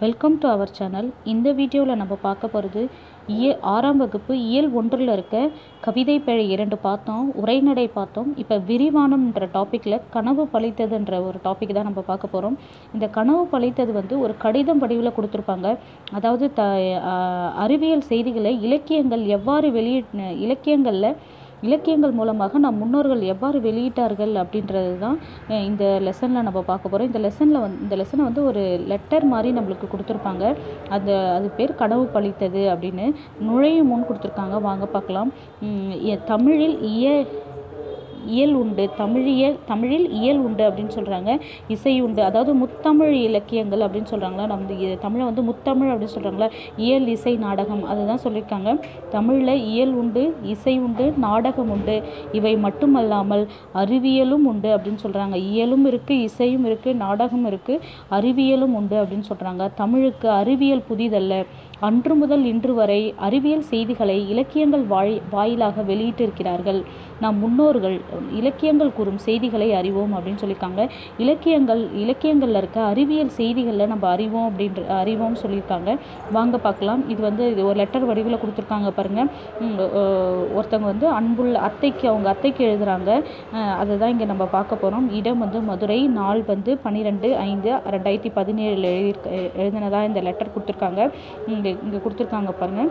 welcome to our channel இந்த வீடியோவில் நம்ம பார்க்க போகிறது இய ஆறாம் வகுப்பு இயல் ஒன்றில் இருக்க கவிதை பிழை இரண்டு பார்த்தோம் உரைநடை பார்த்தோம் இப்போ விரிவானம்ன்ற டாப்பிக்கில் கனவு பழித்ததுன்ற ஒரு டாபிக் தான் நம்ம பார்க்க போகிறோம் இந்த கனவு பழித்தது வந்து ஒரு கடிதம் வடிவில் கொடுத்துருப்பாங்க அதாவது த ஆஹ் அறிவியல் செய்திகளை இலக்கியங்கள் எவ்வாறு வெளியிட் இலக்கியங்களில் இலக்கியங்கள் மூலமாக நம் முன்னோர்கள் எவ்வாறு வெளியிட்டார்கள் அப்படின்றது தான் அஹ் இந்த லெசனில் நம்ம பார்க்க போகிறோம் இந்த லெசனில் வந்து இந்த லெசனை வந்து ஒரு லெட்டர் மாதிரி நம்மளுக்கு கொடுத்துருப்பாங்க அந்த அது பேர் கனவு பழித்தது அப்படின்னு நுழையும் முன் கொடுத்துருக்காங்க வாங்க பார்க்கலாம் உம் எ- தமிழில் இய இயல் உண்டு தமிழியல் தமிழில் இயல் உண்டு அப்படின்னு சொல்கிறாங்க இசை உண்டு அதாவது முத்தமிழ் இலக்கியங்கள் அப்படின்னு சொல்கிறாங்களா நம்ம இ- தமிழை வந்து முத்தமிழ் அப்படின்னு சொல்கிறாங்களா இயல் இசை நாடகம் அதுதான் சொல்லியிருக்காங்க தமிழில் இயல் உண்டு இசை உண்டு நாடகம் உண்டு இவை மட்டுமல்லாமல் அறிவியலும் உண்டு அப்படின்னு சொல்கிறாங்க இயலும் இருக்குது இசையும் இருக்குது நாடகம் இருக்குது அறிவியலும் உண்டு அப்படின்னு சொல்கிறாங்க தமிழுக்கு அறிவியல் புதிதல்ல அன்று முதல் இன்று வரை அறிவியல் செய்திகளை இலக்கியங்கள் வாய் வாயிலாக வெளியிட்டிருக்கிறார்கள் நம் முன்னோர்கள் இலக்கியங்கள் கூறும் செய்திகளை அறிவோம் அப்படின்னு சொல்லியிருக்காங்க இலக்கியங்கள் இலக்கியங்களில் இருக்க அறிவியல் செய்திகளில் நம்ம அறிவோம் அப்படின்ற அறிவோம் சொல்லியிருக்காங்க வாங்க பார்க்கலாம் இது வந்து இது ஒரு லெட்டர் வடிவில் கொடுத்துருக்காங்க பாருங்கள் ஒருத்தவங்க வந்து அன்புள்ள அத்தைக்கு அவங்க அத்தைக்கு எழுதுகிறாங்க அதை தான் இங்கே நம்ம பார்க்க போகிறோம் இடம் வந்து மதுரை நாள் வந்து பன்னிரெண்டு ஐந்து ரெண்டாயிரத்தி பதினேழில் எழுதியிருக்க எழுதினதாக இந்த லெட்டர் கொடுத்துருக்காங்க இங்கே இங்கே கொடுத்துருக்காங்க பாருங்கள்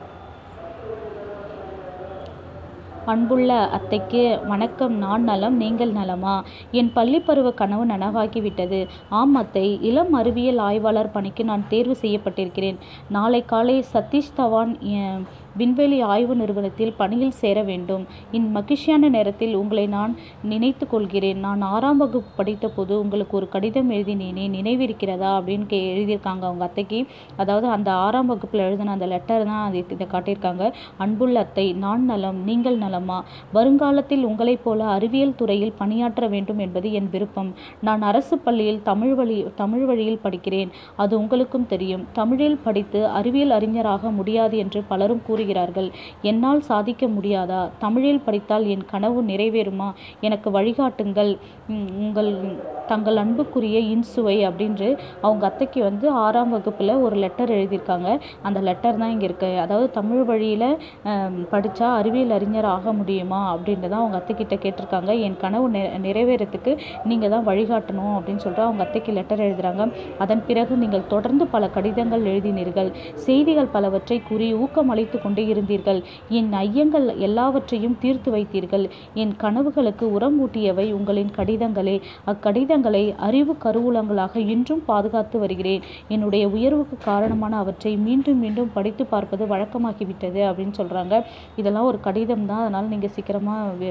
அன்புள்ள அத்தைக்கு வணக்கம் நான் நலம் நீங்கள் நலமா என் பள்ளிப்பருவ கனவு நனவாகிவிட்டது ஆம் அத்தை இளம் அறிவியல் ஆய்வாளர் பணிக்கு நான் தேர்வு செய்யப்பட்டிருக்கிறேன் நாளை காலை சதீஷ் தவான் எ- விண்வெளி ஆய்வு நிறுவனத்தில் பணியில் சேர வேண்டும் இன் மகிழ்ச்சியான நேரத்தில் உங்களை நான் நினைத்து கொள்கிறேன் நான் ஆறாம் வகுப்பு படித்த போது உங்களுக்கு ஒரு கடிதம் எழுதினேனே நினைவிருக்கிறதா அப்படின்னு கே எழுதியிருக்காங்க அவங்க அத்தைக்கு அதாவது அந்த ஆறாம் வகுப்பில் எழுதின அந்த லெட்டர் தான் அது இதை காட்டியிருக்காங்க அன்புள்ள அத்தை நான் நலம் நீங்கள் நலமா வருங்காலத்தில் உங்களைப் போல அறிவியல் துறையில் பணியாற்ற வேண்டும் என்பது என் விருப்பம் நான் அரசு பள்ளியில் தமிழ் வழி தமிழ் வழியில் படிக்கிறேன் அது உங்களுக்கும் தெரியும் தமிழில் படித்து அறிவியல் அறிஞராக முடியாது என்று பலரும் கூறுகிறார்கள் என்னால் சாதிக்க முடியாதா தமிழில் படித்தால் என் கனவு நிறைவேறுமா எனக்கு வழிகாட்டுங்கள் உம், உங்கள் தங்கள் அன்புக்குரிய இன்சுவை அப்படின்று அவங்க அத்தைக்கு வந்து ஆறாம் வகுப்பில் ஒரு லெட்டர் எழுதியிருக்காங்க அந்த லெட்டர் தான் இங்கே இருக்கு அதாவது தமிழ் வழியில் படித்தா அறிவியல் அறிஞர் ஆக முடியுமா அப்படின்ட்டு தான் அவங்க அத்தைக்கிட்ட கேட்டிருக்காங்க என் கனவு நிறை நிறைவேறத்துக்கு நீங்கள் தான் வழிகாட்டணும் அப்படின்னு சொல்லிட்டு அவங்க அத்தைக்கு லெட்டர் எழுதுறாங்க அதன் பிறகு நீங்கள் தொடர்ந்து பல கடிதங்கள் எழுதினீர்கள் செய்திகள் பலவற்றை கூறி ஊக்கம் அளித்து கொண்டே இருந்தீர்கள் என் ஐயங்கள் எல்லாவற்றையும் தீர்த்து வைத்தீர்கள் என் கனவுகளுக்கு உரம் ஊட்டியவை உங்களின் கடிதங்களே அக்கடிதங்களை அறிவு கருவூலங்களாக இன்றும் பாதுகாத்து வருகிறேன் என்னுடைய உயர்வுக்கு காரணமான அவற்றை மீண்டும் மீண்டும் படித்து பார்ப்பது வழக்கமாகிவிட்டது அப்படின்னு சொல்கிறாங்க இதெல்லாம் ஒரு கடிதம் தான் அதனால் நீங்கள் சீக்கிரமாக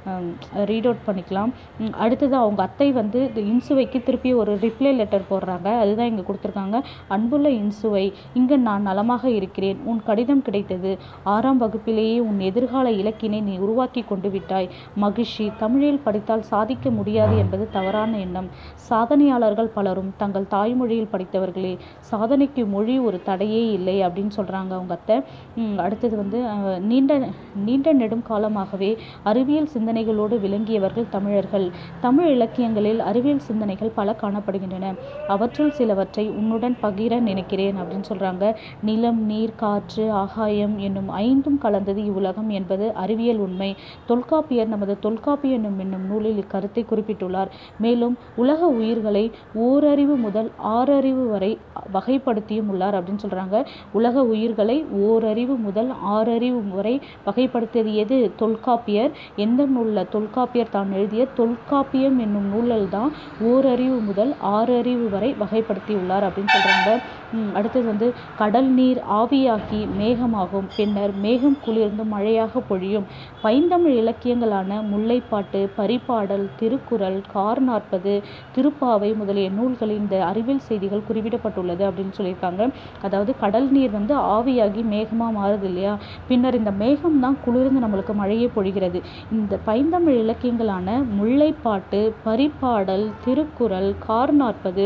ரீட் அவுட் பண்ணிக்கலாம் உம், அடுத்தது அவங்க அத்தை வந்து இந்த இன்சுவைக்கு திருப்பி ஒரு ரிப்ளை லெட்டர் போடுறாங்க அதுதான் இங்கே கொடுத்துருக்காங்க அன்புள்ள இன்சுவை இங்கு நான் நலமாக இருக்கிறேன் உன் கடிதம் கிடைத்தது ஆறாம் வகுப்பிலேயே உன் எதிர்கால இலக்கினை நீ உருவாக்கி கொண்டு விட்டாய் மகிழ்ச்சி தமிழில் படித்தால் சாதிக்க முடியாது என்பது தவறான எண்ணம் சாதனையாளர்கள் பலரும் தங்கள் தாய்மொழியில் படித்தவர்களே சாதனைக்கு மொழி ஒரு தடையே இல்லை அப்படின்னு சொல்கிறாங்க அவங்க அத்தை உம், அடுத்தது வந்து அஹ், நீண்ட நீண்ட நெடும் காலமாகவே அறிவியல் சிந்தனைகளோடு விளங்கியவர்கள் தமிழர்கள் தமிழ் இலக்கியங்களில் அறிவியல் சிந்தனைகள் பல காணப்படுகின்றன அவற்றுள் சிலவற்றை உன்னுடன் பகிர நினைக்கிறேன் அப்படின்னு சொல்கிறாங்க நிலம் நீர் காற்று ஆகாயம் என்னும் ஐந்தும் கலந்தது இவ்வுலகம் என்பது அறிவியல் உண்மை தொல்காப்பியர் நமது தொல்காப்பியம் என்னும் என்னும் நூலில் இக்கருத்தை குறிப்பிட்டுள்ளார் மேலும் உலக உயிர்களை ஓரறிவு முதல் ஆறறிவு வரை வகைப்படுத்தியும் உள்ளார் அப்படின்னு சொல்கிறாங்க உலக உயிர்களை ஓரறிவு முதல் ஆறறிவு வரை வகைப்படுத்தியது எது தொல்காப்பியர் எந்த நூலில் தொல்காப்பியர் தான் எழுதிய தொல்காப்பியம் என்னும் நூலில் தான் ஓரறிவு முதல் ஆறறிவு வரை வகைப்படுத்தியுள்ளார் அப்படின்னு சொல்கிறாங்க அடுத்தது வந்து கடல் நீர் ஆவியாகி மேகமாகும் பின்னர் மேகம் குளிர்ந்து மழையாக பொழியும் பைந்தமிழ் இலக்கியங்களான முல்லைப்பாட்டு பரிபாடல் திருக்குறள் கார் நாற்பது திருப்பாவை முதலிய நூல்களில் இந்த அறிவியல் செய்திகள் குறிப்பிடப்பட்டுள்ளது அப்படின்னு சொல்லியிருக்காங்க அதாவது கடல் நீர் வந்து ஆவியாகி மேகமாக மாறுது இல்லையா பின்னர் இந்த மேகம் தான் குளிர்ந்து நம்மளுக்கு மழையே பொழிகிறது இந்த பைந்தமிழ் இலக்கியங்களான முல்லைப்பாட்டு பரிபாடல் திருக்குறள் கார் நாற்பது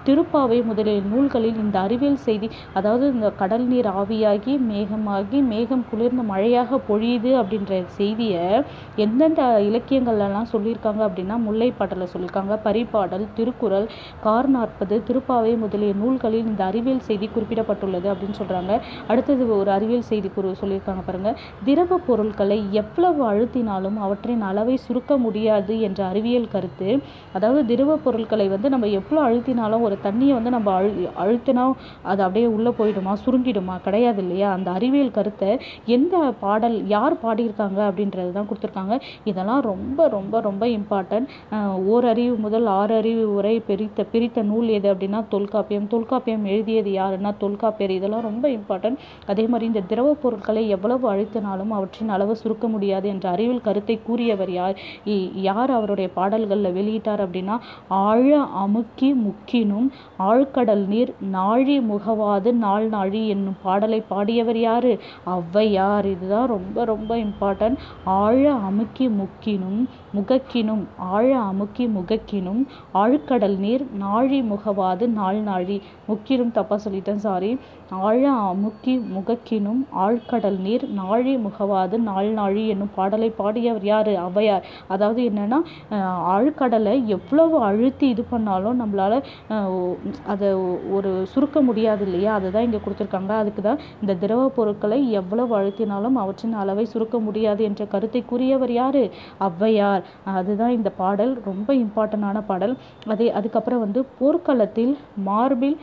திருப்பாவை முதலிய நூல்களில் இந்த அறிவியல் செய்தி அதாவது இந்த கடல் நீர் ஆவியாகி மேகமாகி மேகம் குளிர்ந்து மழையாக பொழியுது அப்படின்ற செய்தியை எந்தெந்த இலக்கியங்கள்லாம் சொல்லியிருக்காங்க அப்படின்னா முல்லைப்பாடலில் சொல்லியிருக்காங்க பரிபாடல் திருக்குறள் கார் நாற்பது திருப்பாவை முதலிய நூல்களில் இந்த அறிவியல் செய்தி குறிப்பிடப்பட்டுள்ளது அப்படின்னு சொல்கிறாங்க அடுத்தது ஒரு அறிவியல் செய்தி குறி சொல்லியிருக்காங்க பாருங்கள் திரவ பொருட்களை எவ்வளவு அழுத்தினாலும் அவற்றின் அளவை சுருக்க முடியாது என்ற அறிவியல் கருத்து அதாவது திரவ பொருட்களை வந்து நம்ம எவ்வளோ அழுத்தினாலும் ஒரு தண்ணியை வந்து நம்ம அழு அழுத்தினா அது அப்படியே உள்ளே போயிடுமா சுருங்கிடுமா கிடையாது இல்லையா அந்த அறிவியல் கருத்தை எந்த பாடல் யார் பாடியிருக்காங்க அப்படின்றது தான் கொடுத்துருக்காங்க இதெல்லாம் ரொம்ப ரொம்ப ரொம்ப இம்பார்ட்டன்ட் ஓரறிவு முதல் ஆறு அறிவு வரை பிரித்த பிரித்த நூல் எது அப்படின்னா தொல்காப்பியம் தொல்காப்பியம் எழுதியது யாருன்னா தொல்காப்பியர் இதெல்லாம் ரொம்ப இம்பார்ட்டன்ட் அதே மாதிரி இந்த திரவ பொருட்களை எவ்வளவு அழுத்தினாலும் அவற்றின் அளவு சுருக்க முடியாது என்ற அறிவியல் கருத்தை கூறியவர் யார் இ- யார் அவருடைய பாடல்களில் வெளியிட்டார் அப்படின்னா ஆழ அமுக்கி முக்கினும் ஆழ்கடல் நீர் நாழி முகவாது நாள் நாழி என்னும் பாடலை பாடியவர் யாரு ஔவையார் இதுதான் ரொம்ப ரொம்ப இம்பார்ட்டன்ட் ஆழ அமுக்கி முக்கினும் முகக்கினும் ஆழ அமுக்கி முகக்கினும் ஆழ்கடல் நீர் நாழி முகவாது நாள் நாழி முக்கினும் தப்பா சொல்லிட்டேன் சாரி ஆழ அமுக்கி முகக்கினும் ஆழ்கடல் நீர் நாழி முகவாது நாள் நாழி என்னும் பாடலை பாடியவர் யாரு ஔவையார் அதாவது என்னன்னா அஹ், ஆழ்கடலை எவ்வளவு அழுத்தி இது பண்ணாலும் நம்மளால அஹ், ஒ- அதை ஒரு சுருக்க முடியாது இல்லையா அதுதான் இங்கே கொடுத்துருக்காங்க அதுக்கு தான் இந்த திரவ பொருட்களை எவ்வளவு அழுத்தினாலும் அவற்றின் அளவை சுருக்க முடியாது என்ற கருத்தை கூறியவர் யாரு ஔவையார் அதுதான் இந்த பாடல் ரொம்ப இம்பார்ட்டண்டான பாடல் அதே அதுக்கப்புறம் வந்து போர்க்களத்தில் மார்பில்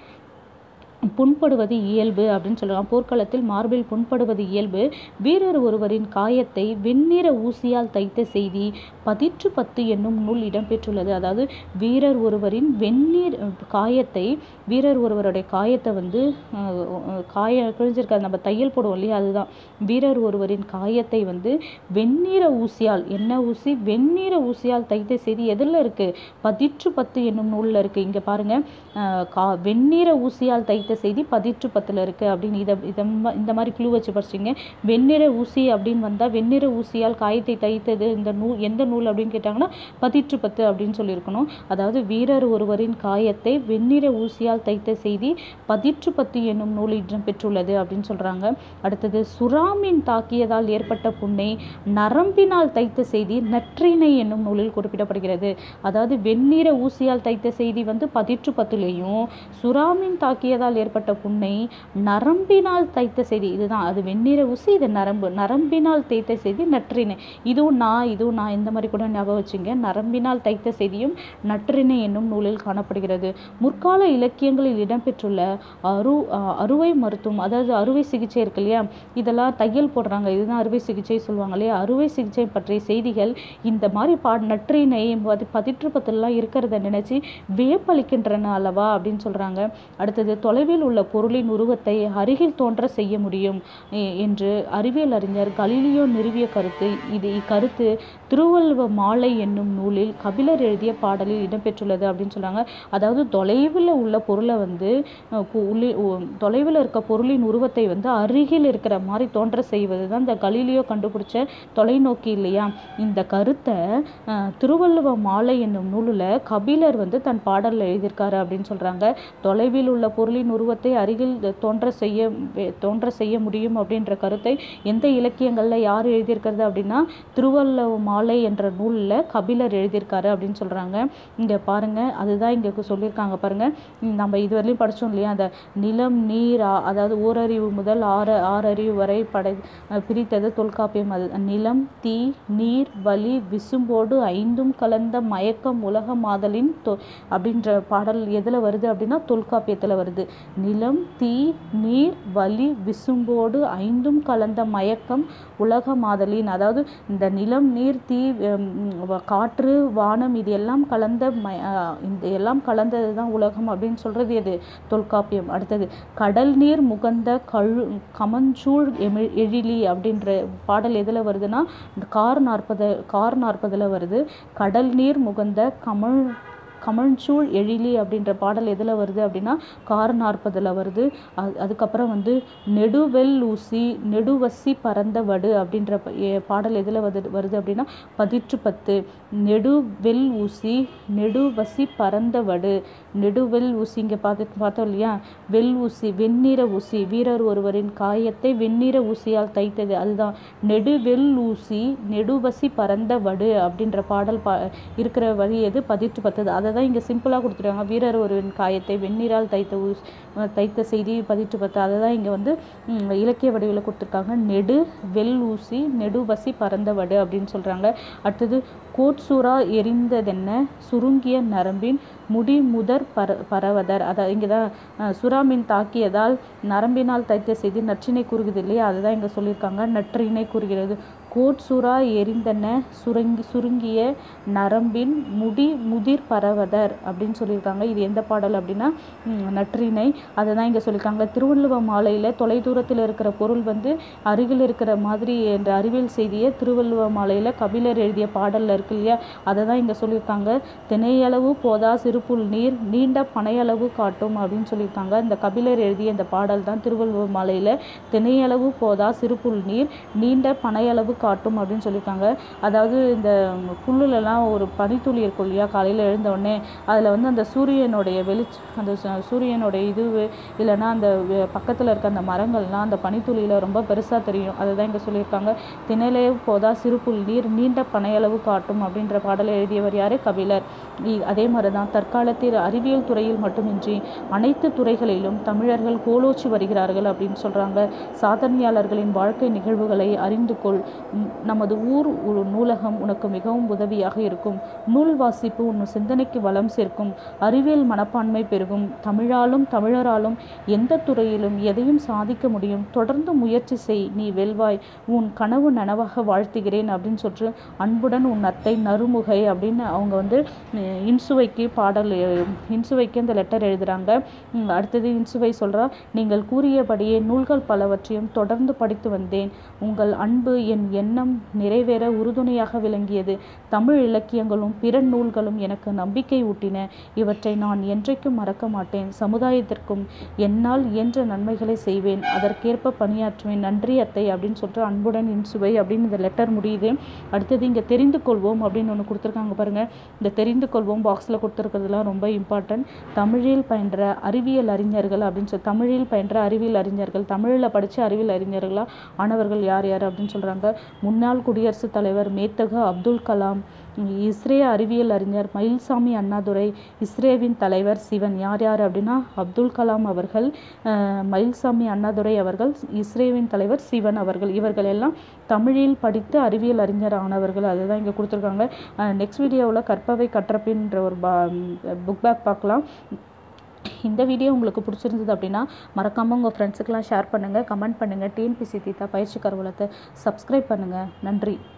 புண்படுவது இயல்பு அப்படின்னு சொல்லுவாங்க போர்க்களத்தில் மார்பில் புண்படுவது இயல்பு வீரர் ஒருவரின் காயத்தை வெண்ணிற ஊசியால் தைத்த செய்தி பதிற்று பத்து என்னும் நூல் இடம்பெற்றுள்ளது அதாவது வீரர் ஒருவரின் வெந்நீர் அஹ், காயத்தை வீரர் ஒருவருடைய காயத்தை வந்து அஹ், அஹ், காய கிழிஞ்சிருக்காது நம்ம தையல் போடுவோம் இல்லையா அதுதான் வீரர் ஒருவரின் காயத்தை வந்து வெண்ணிற ஊசியால் என்ன ஊசி வெண்ணிற ஊசியால் தைத்த செய்தி எதில் இருக்கு பதிற்று பத்து என்னும் நூலில் இருக்கு இங்க பாருங்க அஹ், கா வெண்ணிற ஊசியால் தைத்த செய்தி பதிற்று பத்தில் இருக்கு அப்படின்னு இதை இதை ம- இந்த மாதிரி க்ளூ வச்சு படிச்சிங்க வெண்ணிற ஊசி அப்படின்னு வந்தால் வெண்ணிற ஊசியால் காயத்தை தைத்தது இந்த நூல் எந்த நூல் அப்படின்னு கேட்டாங்கன்னா பதிற்று பத்து அப்படின்னு சொல்லியிருக்கணும் அதாவது வீரர் ஒருவரின் காயத்தை வெண்ணிற ஊசியால் தைத்த செய்தி பதிற்று பத்து என்னும் நூல் இடம் பெற்றுள்ளது அப்படின்னு சொல்றாங்க அடுத்தது சுறாமீன் தாக்கியதால் ஏற்பட்ட புண்ணை நரம்பினால் தைத்த செய்தி நற்றிணை என்னும் நூலில் குறிப்பிடப்படுகிறது அதாவது வெண்ணிற ஊசியால் தைத்த செய்தி வந்து பதிற்று பத்துலேயும் சுறாமீன் தாக்கியதால் ஏற்பட்ட புண்ணை நரம்பினால் தைத்த செய்தி இதுதான் அது வெண்ணிற ஊசி இது நரம்பு நரம்பினால் தைத்த செய்தி நற்றிணை இதுவும் நான் இதுவும் நான் இந்த மாதிரி கூட ஞாபகம் வச்சுங்க நரம்பினால் தைத்த செய்தியும் நற்றிணை என்னும் நூலில் காணப்படுகிறது முற்கால இலக்கியங்களில் இடம்பெற்றுள்ள அரு அஹ் அறுவை மருத்துவம் அதாவது அறுவை சிகிச்சை இருக்கு இல்லையா இதெல்லாம் தையல் போடுறாங்க இதுதான் அறுவை சிகிச்சை சொல்லுவாங்க இல்லையா அறுவை சிகிச்சை பற்றிய செய்திகள் இந்த மாதிரி பா நற்றிணை பதி பதிற்று பத்துலாம் இருக்கிறத நினைச்சு வியப்பளிக்கின்றன அல்லவா அப்படின்னு சொல்றாங்க அடுத்தது தொலைவில் உள்ள பொருளின் உருவத்தை அருகில் தோன்ற செய்ய முடியும் எ- என்று அறிவியல் அறிஞர் கலீலியோ நிறுவிய கருத்து இது இக்கருத்து திருவள்ளுவ மாலை என்னும் நூலில் கபிலர் எழுதிய பாடலில் இடம்பெற்றுள்ளது அப்படின்னு சொல்றாங்க அதாவது தொலைவில் உள்ள பொருளை வந்து அஹ், கு- உள்ளி- உ- தொலைவில் இருக்க பொருளின் உருவத்தை வந்து அருகில் இருக்கிற மாதிரி தோன்ற செய்வது தான் இந்த கலீலியோ கண்டுபிடிச்ச தொலைநோக்கி இல்லையா இந்த கருத்தை அஹ், திருவள்ளுவ மாலை என்னும் நூலில் கபிலர் வந்து தன் பாடலில் எழுதியிருக்காரு அப்படின்னு சொல்றாங்க தொலைவில் உள்ள பொருளின் உருவத்தை அருகில் தோன்ற செய்ய வே- தோன்ற செய்ய முடியும் அப்படின்ற கருத்தை எந்த இலக்கியங்களில் யார் எழுதியிருக்கிறது அப்படின்னா திருவள்ளுவ மாலை என்ற நூலில் கபிலர் எழுதியிருக்காரு அப்படின்னு சொல்றாங்க இங்க பாருங்க அதுதான் இங்க சொல்லியிருக்காங்க பாருங்க ம், நம்ம இதுவரையிலும் படிச்சோம் இல்லையா அந்த நிலம் நீர் ஆ- அதாவது ஓரறிவு முதல் ஆறு ஆறறிவு வரை படை அஹ், பிரித்தது தொல்காப்பியம் அது நிலம் தீ நீர் வலி விசும்போடு ஐந்தும் கலந்த மயக்கம் உலக மாதலின் தொ அப்படின்ற பாடல் எதில் வருது அப்படின்னா தொல்காப்பியத்தில் வருது நிலம் தீ நீர் வலி விசும்போடு ஐந்தும் கலந்த மயக்கம் உலக மாதலின் அதாவது இந்த நிலம் நீர் தீ ஹம், வ- காற்று வானம் இது எல்லாம் கலந்த ம- அஹ், இந்த எல்லாம் கலந்தது தான் உலகம் அப்படின்னு சொல்றது எது தொல்காப்பியம் அடுத்தது கடல் நீர் முகந்த கழு கமஞ்சூழ் எமி- எழிலி அப்படின்ற பாடல் எதில் வருதுன்னா இந்த கார் நாற்பது கார் நாற்பதில் வருது கடல் நீர் முகந்த கமல் கமழ்சூழ் எழிலி அப்படின்ற பாடல் எதில் வருது அப்படின்னா கார் நாற்பதில் வருது அது அதுக்கப்புறம் வந்து நெடுவெல் ஊசி நெடுவசி பரந்த வடு அப்படின்ற ப- எ- பாடல் எதில் வருது வருது அப்படின்னா பதிற்று பத்து நெடுவெல் ஊசி நெடுவசி பரந்த வடு நெடுவெல் ஊசி இங்கே பார்த்து பார்த்தோம் இல்லையா வெல் ஊசி வெண்ணிற ஊசி வீரர் ஒருவரின் காயத்தை வெண்ணிற ஊசியால் தைத்தது அதுதான் நெடுவெல் ஊசி நெடுவசி பரந்த வடு அப்படின்ற பாடல் பா இருக்கிற வரி எது பதிற்று பத்தது அதை தான் இங்கே சிம்பிளாக கொடுத்துருக்காங்க வீரர் ஒருவரின் காயத்தை வெந்நீரால் தைத்த ஊஸ் அஹ் தைத்த செய்தி பதிற்று பத்து அதை தான் இங்கே வந்து ம், இலக்கிய வடிவில் கொடுத்துருக்காங்க நெடு வெல் ஊசி நெடுவசி பரந்த வடு அப்படின்னு சொல்கிறாங்க அடுத்தது கோட்சூரா எரிந்ததென்ன சுருங்கிய நரம்பின் முடி முதற் பர பரவதர் அதை இங்கே தான் அஹ், சுறாமீன் தாக்கியதால் நரம்பினால் தைத்த செய்தி நற்றினை கூறுகிறது இல்லையா அதுதான் இங்கே சொல்லியிருக்காங்க நற்றினை கூறுகிறது கோட்சுறா எரிந்தன சுருங்கி சுருங்கிய நரம்பின் முடி முதிர் பரவதர் அப்படின்னு சொல்லியிருக்காங்க இது எந்த பாடல் அப்படின்னா ம், நற்றிணை அதை தான் இங்கே சொல்லியிருக்காங்க திருவள்ளுவ மாலையில் தொலைதூரத்தில் இருக்கிற பொருள் வந்து அருகில் இருக்கிற மாதிரி என்ற அறிவியல் செய்தியை திருவள்ளுவ மாலையில் கபிலர் எழுதிய பாடலில் இருக்கு இல்லையா அதை தான் இங்கே சொல்லியிருக்காங்க திணையளவு போதா சிறுபுல் நீர் நீண்ட பனையளவு காட்டும் அப்படின்னு சொல்லியிருக்காங்க இந்த கபிலர் எழுதிய இந்த பாடல் தான் திருவள்ளுவ மாலையில் திணையளவு போதா சிறுபுல் நீர் நீண்ட பனையளவு காட்டும் அப்படின்னு சொல்லியிருக்காங்க அதாவது இந்த புல்லுலலாம் ஒரு பனித்துளி இருக்கும் இல்லையா காலையில் எழுந்த உடனே அதில் வந்து அந்த சூரியனுடைய வெளிச்ச அந்த ச- சூரியனுடைய இது இல்லைன்னா அந்த பக்கத்தில் இருக்க அந்த மரங்கள்லாம் அந்த பனித்துளியில் ரொம்ப பெருசாக தெரியும் அதை தான் இங்கே சொல்லியிருக்காங்க திணையளவு போதா சிறுபுல் நீர் நீண்ட பனையளவு காட்டும் அப்படின்ற பாடலை எழுதியவர் யார் கபிலர் இ- அதே மாதிரி தான் தற்காலத்தில் அறிவியல் துறையில் மட்டுமின்றி அனைத்து துறைகளிலும் தமிழர்கள் கோலோச்சி வருகிறார்கள் அப்படின்னு சொல்கிறாங்க சாதனையாளர்களின் வாழ்க்கை நிகழ்வுகளை அறிந்து கொள் ம், நமது ஊர் ஒரு நூலகம் உனக்கு மிகவும் உதவியாக இருக்கும் நூல் வாசிப்பு உன் சிந்தனைக்கு வளம் சேர்க்கும் அறிவியல் மனப்பான்மை பெருகும் தமிழாலும் தமிழராலும் எந்த துறையிலும் எதையும் சாதிக்க முடியும் தொடர்ந்து முயற்சி செய் நீ வெல்வாய் உன் கனவு நனவாக வாழ்த்துகிறேன் அப்படின்னு சொல்லிட்டு அன்புடன் உன் அத்தை நறுமுகை அப்படின்னு அவங்க வந்து அஹ், இன்சுவைக்கு பாடல் எ- இன்சுவைக்கு அந்த லெட்டர் எழுதுறாங்க ம், அடுத்தது இன்சுவை சொல்றா நீங்கள் கூறியபடியே நூல்கள் பலவற்றையும் தொடர்ந்து படித்து வந்தேன் உங்கள் அன்பு என் எண்ணம் நிறைவேற உறுதுணையாக விளங்கியது தமிழ் இலக்கியங்களும் பிற நூல்களும் எனக்கு நம்பிக்கை ஊட்டின இவற்றை நான் என்றைக்கும் மறக்க மாட்டேன் சமுதாயத்திற்கும் என்னால் இயன்ற நன்மைகளை செய்வேன் அதற்கேற்ப பணியாற்றுவேன் நன்றி அத்தை அப்படின்னு சொல்லிட்டு அன்புடன் இன்சுவை அப்படின்னு இந்த லெட்டர் முடியுது அடுத்தது இங்கே தெரிந்து கொள்வோம் அப்படின்னு ஒன்று கொடுத்துருக்காங்க பாருங்க இந்த தெரிந்து கொள்வோம் பாக்ஸில் கொடுத்துருக்கிறதுலாம் ரொம்ப இம்பார்ட்டன்ட் தமிழில் பயின்ற அறிவியல் அறிஞர்கள் அப்படின்னு சொல்லி தமிழில் பயின்ற அறிவியல் அறிஞர்கள் தமிழில் படித்த அறிவியல் அறிஞர்களாக ஆனவர்கள் யார் யார் அப்படின்னு சொல்கிறாங்க முன்னாள் குடியரசுத் தலைவர் மேத்தகு அப்துல் கலாம் இஸ்ரே அறிவியல் அறிஞர் மயில்சாமி அண்ணாதுரை இஸ்ரேவின் தலைவர் சிவன் யார் யார் அப்படின்னா அப்துல் கலாம் அவர்கள் அஹ், மயில்சாமி அண்ணாதுரை அவர்கள் இஸ்ரேவின் தலைவர் சிவன் அவர்கள் இவர்கள் எல்லாம் தமிழில் படித்து அறிவியல் அறிஞர் ஆனவர்கள் அதுதான் இங்கே கொடுத்துருக்காங்க நெக்ஸ்ட் வீடியோவில் கற்பவை கற்றப்பின்ற ஒரு பா புக் பேக் பார்க்கலாம் இந்த வீடியோ உங்களுக்கு பிடிச்சிருந்தது அப்படின்னா மறக்காமல் உங்கள் ஃப்ரெண்ட்ஸுக்கெல்லாம் ஷேர் பண்ணுங்கள் கமெண்ட் பண்ணுங்கள் டிஎன்பிசி தீத்தா பயிற்சி கருவூலத்தை சப்ஸ்கிரைப் பண்ணுங்கள் நன்றி